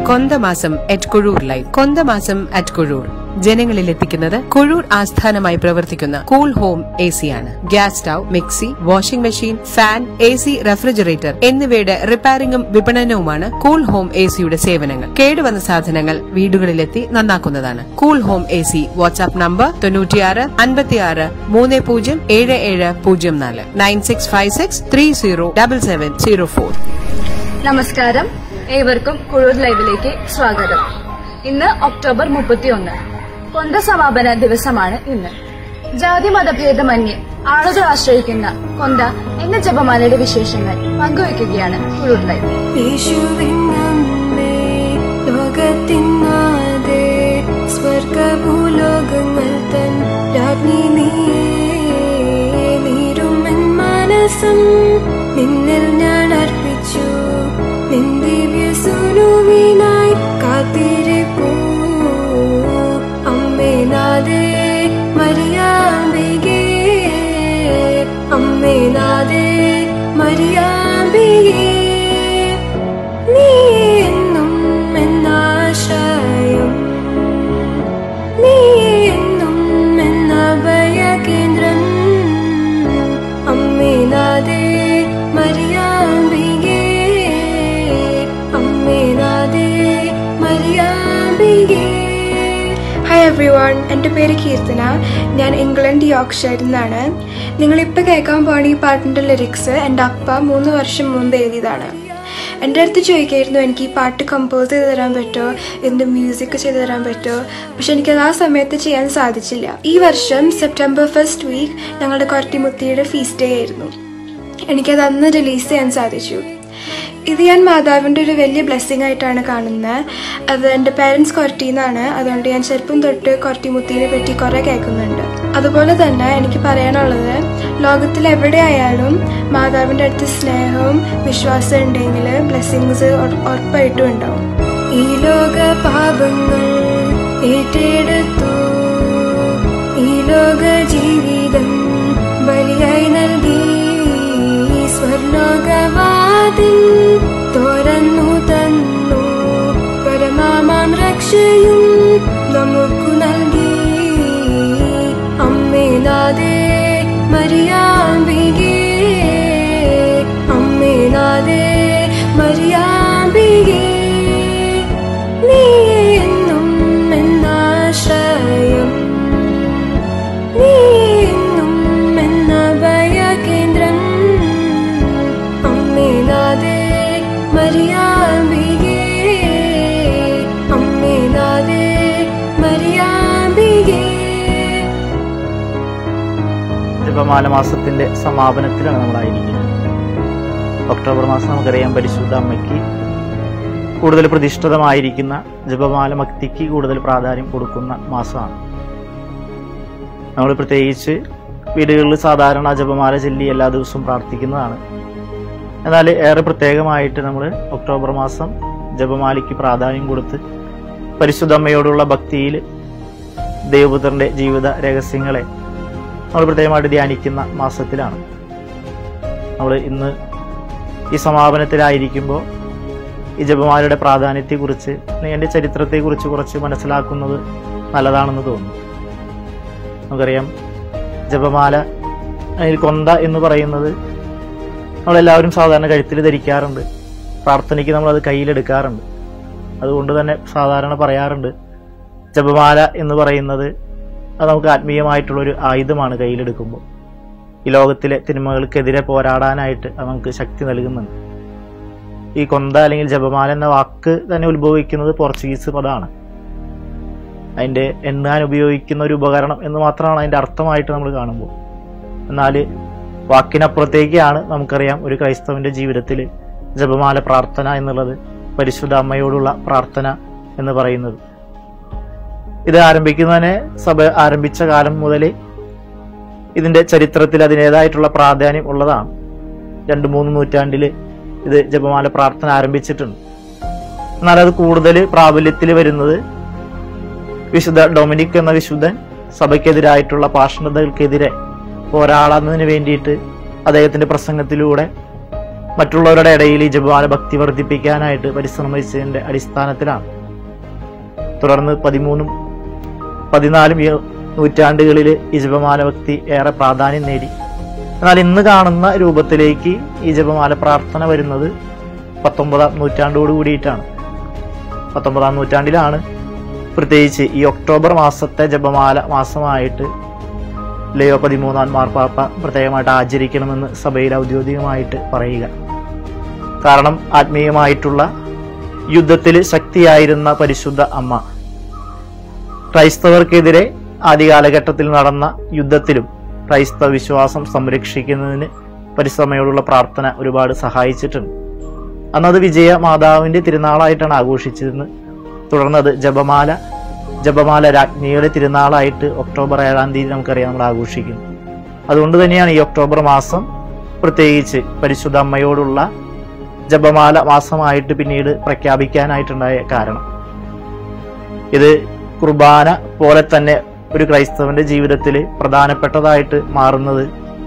കൊന്തമാസം at Kozhur live കൊന്തമാസം at Kozhur ജനങ്ങളിൽ എത്തിക്കുന്നത് കൊഴൂർ ആസ്ഥാനമായി പ്രവർത്തിക്കുന്ന കൂൾ ഹോം എ ആണ് gas stove mixie washing machine fan A C refrigerator എന്നിവയുടെ റിപ്പയറിംഗും വിപണനവുമാണ് കൂൾ ഹോം എ സിയുടെ സേവനങ്ങൾ കേടുവന്ന സാധനങ്ങൾ വീടുകളിലെത്തി നന്നാക്കുന്നതാണ് cool home A C WhatsApp number തൊണ്ണൂറ്റിയാറ് അൻപത്തിയാറ് മൂന്ന് പൂജ്യം ഏഴ് ഏഴ് പൂജ്യം നാല് nine six five six three zero double seven zero four നമസ്കാരം ഏവർക്കും കുഴൂർ ലൈവിലേക്ക് സ്വാഗതം ഇന്ന് ഒക്ടോബർ മുപ്പത്തിയൊന്ന് കൊന്ത സമാപന ദിവസമാണ് ഇന്ന് ജാതി മതഭേദമന്യേ ആളുകൾ ആശ്രയിക്കുന്ന കൊന്ത എന്ന ജപമാലയുടെ വിശേഷങ്ങൾ പങ്കുവയ്ക്കുകയാണ് കുഴൂർ ലൈവ് യേശുവിനമ്മേ ലോകത്തിനാതെ സ്വർഗഭൂലോകങ്ങൾ തൻ രാജ്ഞി നീയേ നീരുമെൻ മനസ്സം നിന്നിൽ ഞാൻ അർപ്പിച്ചു നിൻ ദിവ്യ സുനുവിനായി കാത്തിരിപ്പൂ അമ്മേ നാദേ മരിയാമ്പികേ അമ്മേ നാദേ മരിയാമ്പികേ നീ എന്നും എന്നാശ്രയം നീ എന്നും എന്നഭയ കേന്ദ്രം അമ്മേ നാദേ മരിയാമ്പികേ അമ്മേ നാദേ മരിയാമ്പികേ ഹായ് എവ്രി വൺ എൻ്റെ പേര് കീർത്തന ഞാൻ ഇംഗ്ലണ്ട് യോർക്ക്ഷയറിൽ നിന്നാണ് നിങ്ങളിപ്പോൾ കേൾക്കാൻ പോണ ഈ പാട്ടിൻ്റെ ലിറിക്സ് എൻ്റെ അപ്പ മൂന്ന് വർഷം മുമ്പ് എഴുതിയതാണ് എൻ്റെ അടുത്ത് ചോദിക്കായിരുന്നു എനിക്ക് ഈ പാട്ട് കമ്പോസ് ചെയ്ത് തരാൻ പറ്റുമോ ഇതിൻ്റെ മ്യൂസിക് ചെയ്ത് തരാൻ പറ്റുമോ പക്ഷെ എനിക്കത് ആ സമയത്ത് ചെയ്യാൻ സാധിച്ചില്ല ഈ വർഷം സെപ്റ്റംബർ ഫസ്റ്റ് വീക്ക് ഞങ്ങളുടെ കൊരട്ടിമുത്തിയുടെ ഫീസ്റ്റ് ഡേ ആയിരുന്നു എനിക്കത് അന്ന് റിലീസ് ചെയ്യാൻ സാധിച്ചു ഇത് ഞാൻ മാതാവിൻ്റെ ഒരു വലിയ ബ്ലെസ്സിങ് ആയിട്ടാണ് കാണുന്നത് അത് എൻ്റെ പേരൻസ് കൊരട്ടിന്നാണ് അതുകൊണ്ട് ഞാൻ ചെറുപ്പം തൊട്ട് കൊരട്ടിമുത്തീനെ പറ്റി കുറേ കേൾക്കുന്നുണ്ട് അതുപോലെ തന്നെ എനിക്ക് പറയാനുള്ളത് ലോകത്തിൽ എവിടെയായാലും മാതാവിൻ്റെ അടുത്ത് സ്നേഹവും വിശ്വാസം ഉണ്ടെങ്കിൽ ബ്ലെസ്സിങ്സ് ഉറപ്പായിട്ടും ഉണ്ടാവും ഈ ലോക പാപങ്ങൾ ഏറ്റെടുത്തു ഈ ലോക ജീവിതം ബലിയായി നൽകി സ്വർലോകവാതിൽ തുറന്നു തന്നു പരമാമാം രക്ഷയും നമുക്കു നൽകി അമ്മേ നാദേ മരിയാമ്പികേ അമ്മേ നാദേ മരിയാമ്പികേ നീ എന്നും എന്നാശ്രയം നീ എന്നും എന്നഭയ കേന്ദ്രം അമ്മേ നാദേ മരിയാമ്പികേ അമ്മേ നാദേ മരിയാമ്പികേ ജപമാല മാസത്തിന്റെ സമാപനത്തിലാണ് നമ്മളായിരിക്കുന്നത് ഒക്ടോബർ മാസം നമുക്കറിയാം പരിശുദ്ധ അമ്മയ്ക്ക് കൂടുതൽ പ്രതിഷ്ഠിതമായിരിക്കുന്ന ജപമാല ഭക്തിക്ക് കൂടുതൽ പ്രാധാന്യം കൊടുക്കുന്ന മാസമാണ് നമ്മൾ പ്രത്യേകിച്ച് വീടുകളിൽ സാധാരണ ജപമാല ചൊല്ലി എല്ലാ ദിവസവും പ്രാർത്ഥിക്കുന്നതാണ് എന്നാൽ ഏറെ പ്രത്യേകമായിട്ട് നമ്മൾ ഒക്ടോബർ മാസം ജപമാലയ്ക്ക് പ്രാധാന്യം കൊടുത്ത് പരിശുദ്ധ അമ്മയോടുള്ള ഭക്തിയിൽ ദേവപുത്രന്റെ ജീവിത രഹസ്യങ്ങളെ നമ്മൾ പ്രത്യേകമായിട്ട് ധ്യാനിക്കുന്ന മാസത്തിലാണ് നമ്മൾ ഇന്ന് ഈ സമാപനത്തിലായിരിക്കുമ്പോൾ ഈ ജപമാലയുടെ പ്രാധാന്യത്തെക്കുറിച്ച് അല്ലെങ്കിൽ അതിൻ്റെ ചരിത്രത്തെക്കുറിച്ച് കുറച്ച് മനസ്സിലാക്കുന്നത് നല്ലതാണെന്ന് തോന്നുന്നു നമുക്കറിയാം ജപമാല അതിൽ കൊന്ത എന്ന് പറയുന്നത് നമ്മളെല്ലാവരും സാധാരണ കഴുത്തിൽ ധരിക്കാറുണ്ട് പ്രാർത്ഥനയ്ക്ക് നമ്മളത് കയ്യിലെടുക്കാറുണ്ട് അതുകൊണ്ട് തന്നെ സാധാരണ പറയാറുണ്ട് ജപമാല എന്ന് പറയുന്നത് അത് നമുക്ക് ആത്മീയമായിട്ടുള്ളൊരു ആയുധമാണ് കയ്യിലെടുക്കുമ്പോൾ ഈ ലോകത്തിലെ തിന്മകൾക്കെതിരെ പോരാടാനായിട്ട് അത് നമുക്ക് ശക്തി നൽകുന്നുണ്ട് ഈ കൊന്ത അല്ലെങ്കിൽ ജപമാല എന്ന വാക്ക് തന്നെ ഉത്ഭവിക്കുന്നത് പോർച്ചുഗീസ് പദമാണ് അതിൻ്റെ എണ്ണാൻ ഉപയോഗിക്കുന്ന ഒരു ഉപകരണം എന്ന് മാത്രമാണ് അതിൻ്റെ അർത്ഥമായിട്ട് നമ്മൾ കാണുമ്പോൾ എന്നാൽ വാക്കിനപ്പുറത്തേക്കാണ് നമുക്കറിയാം ഒരു ക്രൈസ്തവന്റെ ജീവിതത്തിൽ ജപമാല പ്രാർത്ഥന എന്നുള്ളത് പരിശുദ്ധ അമ്മയോടുള്ള പ്രാർത്ഥന എന്ന് പറയുന്നത് ഇത് ആരംഭിക്കുന്നതിനെ സഭ ആരംഭിച്ച കാലം മുതൽ ഇതിന്റെ ചരിത്രത്തിൽ അതിൻ്റെതായിട്ടുള്ള പ്രാധാന്യം ഉള്ളതാണ് രണ്ട് മൂന്ന് നൂറ്റാണ്ടിൽ ഇത് ജപമാല പ്രാർത്ഥന ആരംഭിച്ചിട്ടുണ്ട് എന്നാൽ അത് കൂടുതൽ പ്രാബല്യത്തിൽ വരുന്നത് വിശുദ്ധ ഡൊമിനിക് എന്ന വിശുദ്ധൻ സഭയ്ക്കെതിരായിട്ടുള്ള പാഷണതകൾക്കെതിരെ പോരാടുന്നതിന് വേണ്ടിയിട്ട് അദ്ദേഹത്തിന്റെ പ്രസംഗത്തിലൂടെ മറ്റുള്ളവരുടെ ഇടയിൽ ഈ ജപമാല ഭക്തി വർദ്ധിപ്പിക്കാനായിട്ട് പരിശ്രമിച്ചതിന്റെ അടിസ്ഥാനത്തിലാണ് തുടർന്ന് പതിമൂന്നും പതിനാലും ഈ നൂറ്റാണ്ടുകളിൽ ഈ ജപമാല ഭക്തി ഏറെ പ്രാധാന്യം നേടി എന്നാൽ ഇന്ന് കാണുന്ന രൂപത്തിലേക്ക് ഈ ജപമാല പ്രാർത്ഥന വരുന്നത് പത്തൊമ്പതാം നൂറ്റാണ്ടോട് കൂടിയിട്ടാണ് പത്തൊമ്പതാം നൂറ്റാണ്ടിലാണ് പ്രത്യേകിച്ച് ഈ ഒക്ടോബർ മാസത്തെ ജപമാല മാസമായിട്ട് ലയോ പതിമൂന്നാം മാർപ്പാപ്പ പ്രത്യേകമായിട്ട് ആചരിക്കണമെന്ന് സഭയിൽ ഔദ്യോഗികമായിട്ട് പറയുക കാരണം ആത്മീയമായിട്ടുള്ള യുദ്ധത്തിൽ ശക്തിയായിരുന്ന പരിശുദ്ധ അമ്മ ക്രൈസ്തവർക്കെതിരെ ആദ്യ കാലഘട്ടത്തിൽ നടന്ന യുദ്ധത്തിലും ക്രൈസ്തവ വിശ്വാസം സംരക്ഷിക്കുന്നതിന് പരിശ്രമയോടുള്ള പ്രാർത്ഥന ഒരുപാട് സഹായിച്ചിട്ടുണ്ട് അന്നത് വിജയ മാതാവിന്റെ തിരുനാളായിട്ടാണ് ആഘോഷിച്ചിരുന്നത് തുടർന്നത് ജപമാല ജപമാല രാജ്ഞിയുടെ തിരുനാളായിട്ട് ഒക്ടോബർ ഏഴാം തീയതി നമുക്കറിയാം നമ്മൾ ആഘോഷിക്കുന്നു അതുകൊണ്ട് തന്നെയാണ് ഈ ഒക്ടോബർ മാസം പ്രത്യേകിച്ച് പരിശുദ്ധ അമ്മയോടുള്ള ജപമാല മാസമായിട്ട് പിന്നീട് പ്രഖ്യാപിക്കാനായിട്ടുണ്ടായ കാരണം ഇത് കുർബാന പോലെ തന്നെ ഒരു ക്രൈസ്തവന്റെ ജീവിതത്തിൽ പ്രധാനപ്പെട്ടതായിട്ട് മാറുന്നത്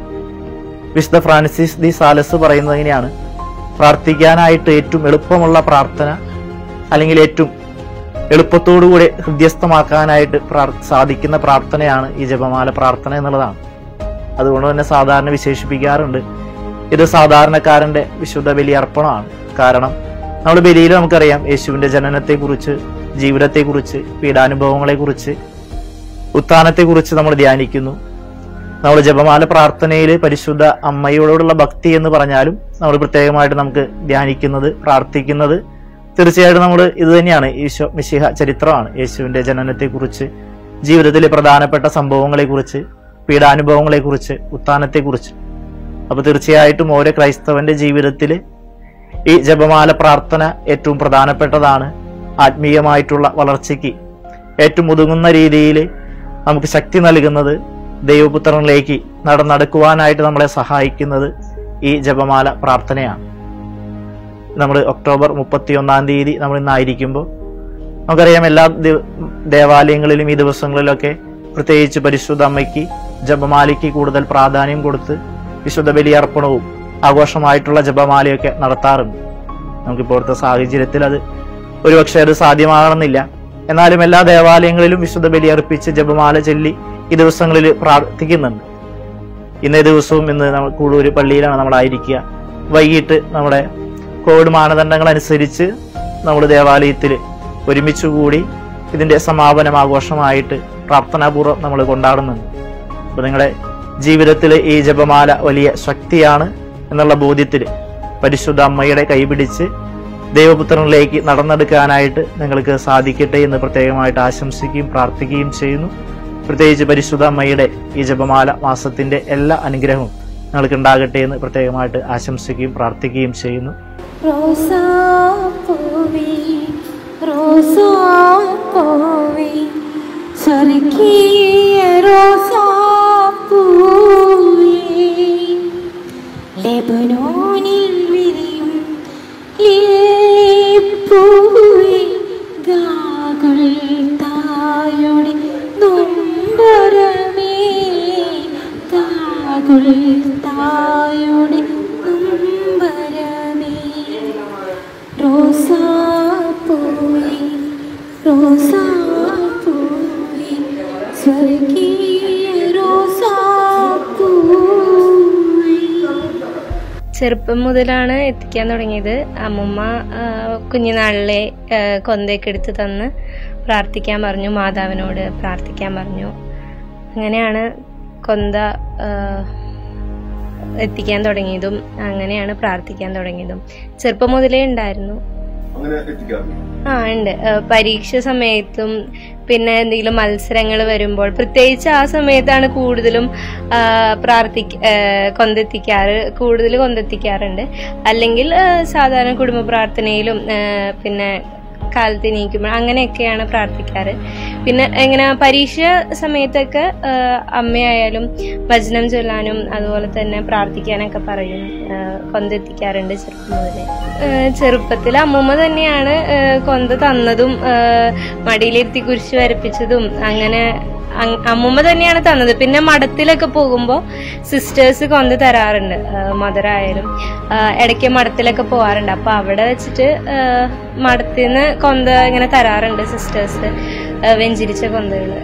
വിശുദ്ധ ഫ്രാൻസിസ് ദി സാലസ് പറയുന്നത് ഇങ്ങനെയാണ് പ്രാർത്ഥിക്കാനായിട്ട് ഏറ്റവും എളുപ്പമുള്ള പ്രാർത്ഥന അല്ലെങ്കിൽ ഏറ്റവും എളുപ്പത്തോടുകൂടി ഹൃദ്യസ്ഥമാക്കാനായിട്ട് പ്രാർ- സാധിക്കുന്ന പ്രാർത്ഥനയാണ് ഈ ജപമാല പ്രാർത്ഥന എന്നുള്ളതാണ് അതുകൊണ്ട് തന്നെ സാധാരണ വിശേഷിപ്പിക്കാറുണ്ട് ഇത് സാധാരണക്കാരന്റെ വിശുദ്ധ ബലിയർപ്പണമാണ് കാരണം നമ്മൾ ബലിയിൽ നമുക്കറിയാം യേശുവിന്റെ ജനനത്തെക്കുറിച്ച് ജീവിതത്തെക്കുറിച്ച് പീഡാനുഭവങ്ങളെക്കുറിച്ച് ഉത്ഥാനത്തെക്കുറിച്ച് നമ്മൾ ധ്യാനിക്കുന്നു നമ്മൾ ജപമാല പ്രാർത്ഥനയിൽ പരിശുദ്ധ അമ്മയോടുള്ള ഭക്തി എന്ന് പറഞ്ഞാലും നമ്മൾ പ്രത്യേകമായിട്ട് നമുക്ക് ധ്യാനിക്കുന്നത് പ്രാർത്ഥിക്കുന്നത് തീർച്ചയായിട്ടും നമ്മൾ ഇത് തന്നെയാണ് ഈശോ മിശിഹ ചരിത്രമാണ് യേശുവിന്റെ ജനനത്തെക്കുറിച്ച് ജീവിതത്തിലെ പ്രധാനപ്പെട്ട സംഭവങ്ങളെക്കുറിച്ച് പീഡാനുഭവങ്ങളെക്കുറിച്ച് ഉത്ഥാനത്തെക്കുറിച്ച് അപ്പൊ തീർച്ചയായിട്ടും ഓരോ ക്രൈസ്തവന്റെ ജീവിതത്തിൽ ഈ ജപമാല പ്രാർത്ഥന ഏറ്റവും പ്രധാനപ്പെട്ടതാണ് ആത്മീയമായിട്ടുള്ള വളർച്ചയ്ക്ക് ഏറ്റവും ഒതുങ്ങുന്ന രീതിയിൽ നമുക്ക് ശക്തി നൽകുന്നത് ദൈവപുത്രനിലേക്ക് നടന്നടക്കുവാനായിട്ട് നമ്മളെ സഹായിക്കുന്നത് ഈ ജപമാല പ്രാർത്ഥനയാണ് നമ്മൾ ഒക്ടോബർ മുപ്പത്തി ഒന്നാം തീയതി നമ്മൾ ഇന്നായിരിക്കുമ്പോൾ നമുക്കറിയാം എല്ലാ ദി- ദേവാലയങ്ങളിലും ഈ ദിവസങ്ങളിലൊക്കെ പ്രത്യേകിച്ച് പരിശുദ്ധ അമ്മയ്ക്ക് ജപമാലയ്ക്ക് കൂടുതൽ പ്രാധാന്യം കൊടുത്ത് വിശുദ്ധ ബലിയർപ്പണവും ആഘോഷമായിട്ടുള്ള ജപമാലയൊക്കെ നടത്താറുണ്ട് നമുക്കിപ്പോഴത്തെ സാഹചര്യത്തിൽ അത് ഒരുപക്ഷെ അത് സാധ്യമാകണമെന്നില്ല എന്നാലും എല്ലാ ദേവാലയങ്ങളിലും വിശുദ്ധ ബലിയർപ്പിച്ച് ജപമാല ചൊല്ലി ഈ ദിവസങ്ങളിൽ പ്രാർത്ഥിക്കുന്നുണ്ട് ഇന്നേ ദിവസവും ഇന്ന് നമ്മൾ കൂടൂര് പള്ളിയിലാണ് നമ്മളായിരിക്കുക വൈകിട്ട് നമ്മുടെ കോവിഡ് മാനദണ്ഡങ്ങൾ അനുസരിച്ച് നമ്മൾ ദേവാലയത്തിൽ ഒരുമിച്ച് കൂടി ഇതിന്റെ സമാപനം ആഘോഷമായിട്ട് പ്രാർത്ഥനാപൂർവ്വം നമ്മൾ കൊണ്ടാടുന്നുണ്ട് അപ്പൊ നിങ്ങളുടെ ജീവിതത്തിൽ ഈ ജപമാല വലിയ ശക്തിയാണ് എന്നുള്ള ബോധ്യത്തിൽ പരിശുദ്ധ അമ്മയുടെ കൈപിടിച്ച് ദൈവപുത്രനിലേക്ക് നടന്നെടുക്കാനായിട്ട് നിങ്ങൾക്ക് സാധിക്കട്ടെ എന്ന് പ്രത്യേകമായിട്ട് ആശംസിക്കുകയും പ്രാർത്ഥിക്കുകയും ചെയ്യുന്നു പ്രത്യേകിച്ച് പരിശുദ്ധ അമ്മയുടെ ഈ ജപമാല മാസത്തിന്റെ എല്ലാ അനുഗ്രഹവും നിങ്ങൾക്ക് ഉണ്ടാകട്ടെ എന്ന് പ്രത്യേകമായിട്ട് ആശംസിക്കുകയും പ്രാർത്ഥിക്കുകയും ചെയ്യുന്നു റോസാപ്പൂവേ റോസാപ്പൂവേ സ്വർഗീയ റോസാപ്പൂവേ ലെബനോനിൽ വിരിയും ലില്ലിപ്പൂവേ ഗാഗുൽ തായുടെ നൊമ്പരമേ ഗാഗുൽ തായുടെ നൊമ്പരമേ റോസാപ്പൂവേ റോസാപ്പൂവേ സ്വർഗീയ റോസാപ്പൂവേ ചെറുപ്പം മുതലാണ് എത്തിക്കാൻ തുടങ്ങിയത് അമ്മുമ്മ ആ, കുഞ്ഞുനാളിലെ ആ, കൊന്തയൊക്കെ എടുത്ത് തന്ന് പ്രാർത്ഥിക്കാൻ പറഞ്ഞു മാതാവിനോട് പ്രാർത്ഥിക്കാൻ പറഞ്ഞു അങ്ങനെയാണ് കൊന്ത ആ, എത്തിക്കാൻ തുടങ്ങിയതും അങ്ങനെയാണ് പ്രാർത്ഥിക്കാൻ തുടങ്ങിയതും ചെറുപ്പം മുതലേ ഉണ്ടായിരുന്നു അങ്ങനെ എത്തിക്കാറുണ്ട് ആ ഉണ്ട് ഏഹ് പരീക്ഷ സമയത്തും പിന്നെ എന്തെങ്കിലും മത്സരങ്ങൾ വരുമ്പോൾ പ്രത്യേകിച്ച് ആ സമയത്താണ് കൂടുതലും ആ, പ്രാർത്ഥിക്ക ഏഹ് കൊന്തെത്തിക്കാറ് കൂടുതൽ കൊന്തെത്തിക്കാറുണ്ട് അല്ലെങ്കിൽ ഏഹ് സാധാരണ കുടുംബ പ്രാർത്ഥനയിലും ഏഹ് പിന്നെ കാലത്ത് എണീക്കുമ്പോൾ അങ്ങനെയൊക്കെയാണ് പ്രാർത്ഥിക്കാറ് പിന്നെ എങ്ങനെ പരീക്ഷ സമയത്തൊക്കെ ഏഹ് അമ്മയായാലും ഭജനം ചൊല്ലാനും അതുപോലെ തന്നെ പ്രാർത്ഥിക്കാനൊക്കെ പറയും ഏഹ് കൊന്തെത്തിക്കാറുണ്ട് ചെറുപ്പം മുതലേ ഏഹ് ചെറുപ്പത്തിൽ അമ്മൂമ്മ തന്നെയാണ് ഏഹ് കൊന്ത തന്നതും ഏഹ് മടിയിലിരുത്തി കുരിശ് വരപ്പിച്ചതും അങ്ങനെ അങ്- അമ്മൂമ്മ തന്നെയാണ് തന്നത് പിന്നെ മഠത്തിലൊക്കെ പോകുമ്പോൾ സിസ്റ്റേഴ്സ് കൊന്ത തരാറുണ്ട് മദറായാലും ഇടയ്ക്ക് മഠത്തിലൊക്കെ പോവാറുണ്ട് അപ്പൊ അവിടെ വെച്ചിട്ട് മഠത്തിൽ നിന്ന് കൊന്ത ഇങ്ങനെ തരാറുണ്ട് സിസ്റ്റേഴ്സ് വെഞ്ചിരിച്ച കൊന്തകള്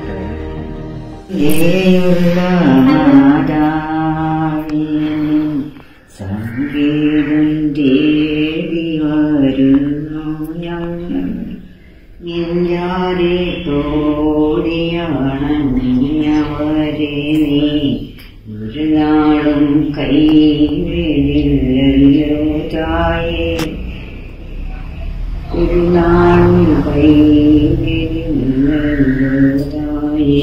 സംഗീതം തേടി വരുന്നു ഞങ്ങൾ നിന്നാരെ തോടിയാണ് നിന്നവരെ നീ ഒരു നാളും കൈവിടില്ലല്ലോ തായേ ഒരു നാളും കൈവിടില്ലല്ലോ തായേ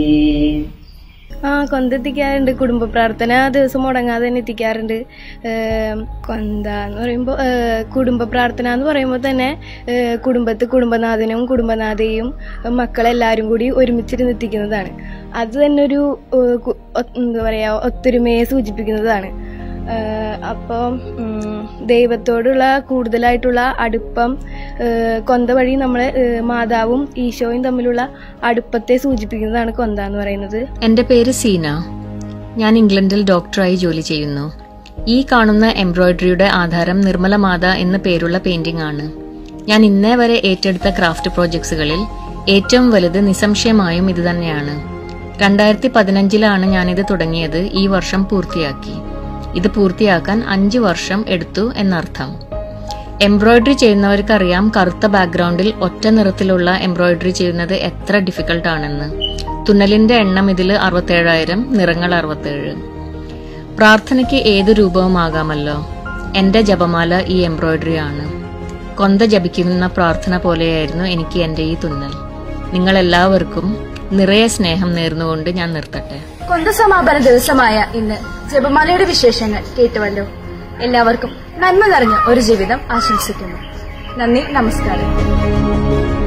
ആ കൊന്തെത്തിക്കാറുണ്ട് കുടുംബ പ്രാർത്ഥന ദിവസം മുടങ്ങാതെ തന്നെ എത്തിക്കാറുണ്ട് ഏം, കൊന്ത എന്ന് പറയുമ്പോൾ കുടുംബ പ്രാർത്ഥന എന്ന് പറയുമ്പോൾ തന്നെ ഏ, കുടുംബത്ത് കുടുംബനാഥനും കുടുംബനാഥയും ഏ, മക്കളെല്ലാവരും കൂടി ഒരുമിച്ചിരുന്ന് എത്തിക്കുന്നതാണ് അത് തന്നെ ഒരു ഏ, കു- ഒ- എന്താ പറയുക ഒത്തൊരുമയെ സൂചിപ്പിക്കുന്നതാണ് അപ്പോൾ ദൈവത്തോടുള്ള കൂടുതലായിട്ടുള്ള അടുപ്പം ഏ, കൊന്ത വഴി നമ്മളെ ഏ, മാതാവും ഈശോയും തമ്മിലുള്ള അടുപ്പത്തെ സൂചിപ്പിക്കുന്നതാണ് കൊന്ത എന്ന് പറയുന്നത് എന്റെ പേര് സീന ഞാൻ ഇംഗ്ലണ്ടിൽ ഡോക്ടറായി ജോലി ചെയ്യുന്നു ഈ കാണുന്ന എംബ്രോയിഡറിയുടെ ആധാരം നിർമ്മല മാത എന്ന പേരുള്ള പെയിന്റിംഗ് ആണ് ഞാൻ ഇന്നേ വരെ ഏറ്റെടുത്ത ക്രാഫ്റ്റ് പ്രോജക്ട്സുകളിൽ ഏറ്റവും വലുത് നിസ്സംശയമായും ഇത് തന്നെയാണ് രണ്ടായിരത്തി പതിനഞ്ചിലാണ് ഞാനിത് തുടങ്ങിയത് ഈ വർഷം പൂർത്തിയാക്കി ഇത് പൂർത്തിയാക്കാൻ അഞ്ച് വർഷം എടുത്തു എന്നർത്ഥം എംബ്രോയിഡറി ചെയ്യുന്നവർക്കറിയാം കറുത്ത ബാക്ക്ഗ്രൗണ്ടിൽ ഒറ്റ നിറത്തിലുള്ള എംബ്രോയിഡറി ചെയ്യുന്നത് എത്ര ഡിഫിക്കൽട്ട് ആണെന്ന് തുന്നലിന്റെ എണ്ണം ഇതിൽ അറുപത്തേഴായിരം നിറങ്ങൾ അറുപത്തേഴ് പ്രാർത്ഥനയ്ക്ക് ഏത് രൂപവുമാകാമല്ലോ എന്റെ ജപമാല ഈ എംബ്രോയിഡറി ആണ് കൊന്ത ജപിക്കുന്ന പ്രാർത്ഥന പോലെയായിരുന്നു എനിക്ക് എന്റെ ഈ തുന്നൽ നിങ്ങളെല്ലാവർക്കും നിറയെ സ്നേഹം നേർന്നുകൊണ്ട് ഞാൻ നിർത്തട്ടെ കൊന്ത സമാപന ദിവസമായ ഇന്ന് ജപമാലയുടെ വിശേഷങ്ങൾ കേട്ടുവല്ലോ എല്ലാവർക്കും നന്മ നിറഞ്ഞ ഒരു ജീവിതം ആശംസിക്കുന്നു നന്ദി നമസ്കാരം